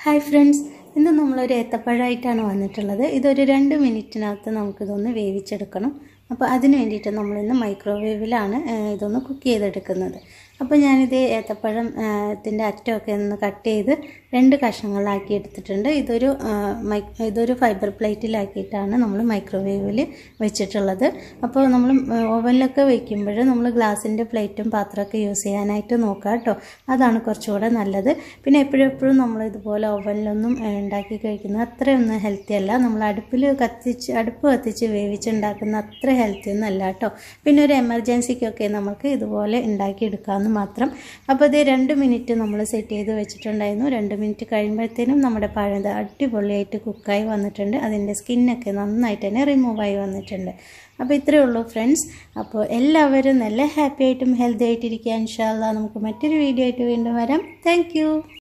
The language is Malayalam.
ഹായ് ഫ്രണ്ട്സ് ഇന്ന് നമ്മളൊരു ഏത്തപ്പഴമായിട്ടാണ് വന്നിട്ടുള്ളത് ഇതൊരു രണ്ട് മിനിറ്റിനകത്ത് നമുക്കിതൊന്ന് വേവിച്ചെടുക്കണം അപ്പോൾ അതിന് വേണ്ടിയിട്ട് നമ്മളിന്ന് മൈക്രോവേവിലാണ് ഇതൊന്ന് കുക്ക് ചെയ്തെടുക്കുന്നത് അപ്പോൾ ഞാനിത് ഏത്തപ്പഴം ത്തിൻ്റെ അറ്റമൊക്കെ ഒന്ന് കട്ട് ചെയ്ത് രണ്ട് കഷ്ണങ്ങളാക്കി എടുത്തിട്ടുണ്ട് ഇതൊരു മൈ ഇതൊരു ഫൈബർ പ്ലേറ്റിലാക്കിയിട്ടാണ് നമ്മൾ മൈക്രോവേവിൽ വെച്ചിട്ടുള്ളത് അപ്പോൾ നമ്മൾ ഓവനിലൊക്കെ വയ്ക്കുമ്പോൾ നമ്മൾ ഗ്ലാസിൻ്റെ പ്ലേറ്റും പാത്രമൊക്കെ യൂസ് ചെയ്യാനായിട്ട് നോക്കുക കേട്ടോ അതാണ് കുറച്ചുകൂടെ നല്ലത് പിന്നെ എപ്പോഴും എപ്പോഴും നമ്മൾ ഇതുപോലെ ഓവനിലൊന്നും ഉണ്ടാക്കി കഴിക്കുന്നത് അത്രയൊന്നും ഹെൽത്തി അല്ല നമ്മൾ അടുപ്പിൽ കത്തിച്ച് അടുപ്പ് കത്തിച്ച് വേവിച്ചുണ്ടാക്കുന്ന അത്ര ഹെൽത്തി ഒന്നും അല്ല കേട്ടോ പിന്നെ ഒരു എമർജൻസിക്കൊക്കെ നമുക്ക് ഇതുപോലെ ഉണ്ടാക്കിയെടുക്കാമെന്ന് മാത്രം അപ്പോൾ ഇത് രണ്ട് മിനിറ്റ് നമ്മൾ സെറ്റ് ചെയ്ത് വെച്ചിട്ടുണ്ടായിരുന്നു രണ്ട് മിനിറ്റ് കഴിയുമ്പോഴത്തേനും നമ്മുടെ പഴം അടിപൊളിയായിട്ട് കുക്കായി വന്നിട്ടുണ്ട് അതിൻ്റെ സ്കിന്നൊക്കെ നന്നായിട്ട് തന്നെ റിമൂവായി വന്നിട്ടുണ്ട് അപ്പോൾ ഇത്രയേ ഉള്ളൂ ഫ്രണ്ട്സ് അപ്പോൾ എല്ലാവരും നല്ല ഹാപ്പി ആയിട്ടും ഹെൽത്തി ആയിട്ടിരിക്കുക ഇൻഷാല്ല നമുക്ക് മറ്റൊരു വീഡിയോ ആയിട്ട് വീണ്ടും വരാം താങ്ക്